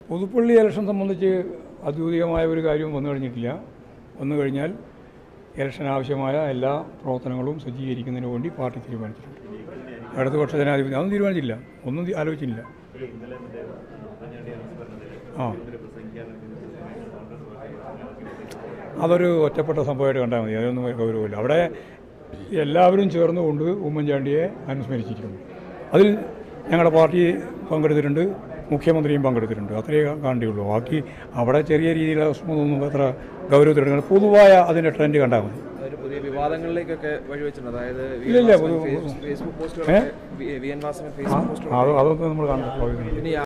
Puthuppally election സംബന്ധിച്ച് ഔദ്യോഗികമായ ഒരു കാര്യവും വന്നു കഴിഞ്ഞിട്ടില്ല വന്നു കഴിഞ്ഞാൽ ഇലക്ഷൻ ആവശ്യമായ എല്ലാ പ്രവർത്തനങ്ങളും സജ്ജീകരിക്കുന്നതിന് വേണ്ടി പാർട്ടി തീരുമാനിച്ചിട്ടുണ്ട് ഇടതുപക്ഷ ജനാധിപത്യം അതൊന്നും തീരുമാനിച്ചില്ല ഒന്നും തീ- ആലോചിച്ചില്ല ആ അതൊരു ഒറ്റപ്പെട്ട സംഭവമായിട്ട് കണ്ടാൽ മതി അതൊന്നും ഗൗരവമില്ല അവിടെ എല്ലാവരും ചേർന്നുകൊണ്ട് ഉമ്മൻചാണ്ടിയെ അനുസ്മരിച്ചിരിക്കുന്നു അതിൽ ഞങ്ങളുടെ പാർട്ടി പങ്കെടുത്തിട്ടുണ്ട് മുഖ്യമന്ത്രിയും പങ്കെടുത്തിട്ടുണ്ട് അത്രയേ കാണേണ്ടിയുള്ളൂ ബാക്കി അവിടെ ചെറിയ രീതിയിലുള്ള പ്രശ്നമൊന്നും അത്ര ഗൗരവത്തിലെടുക്കണം പൊതുവായ അതിൻ്റെ ട്രെൻഡ് കണ്ടാൽ മതി അതൊരു പുതിയ വിവാദങ്ങളിലേക്കൊക്കെ വഴിവെച്ചിട്ടുണ്ട് അതായത് വി. ഇല്ല, ഇല്ല, എൻ. വാസവൻ പൊതു- ഫേസ്- ഫേസ്ബുക്ക് പോസ്റ്റുകളൊക്കെ വി- വി എൻ വാസവൻ ഫേസ്ബുക്ക് പോസ്റ്റുകൾ അത് അതൊക്കെ നമ്മൾ കാണുന്നത് സ്വാഭാവികമാണ് പിന്നെ ഈ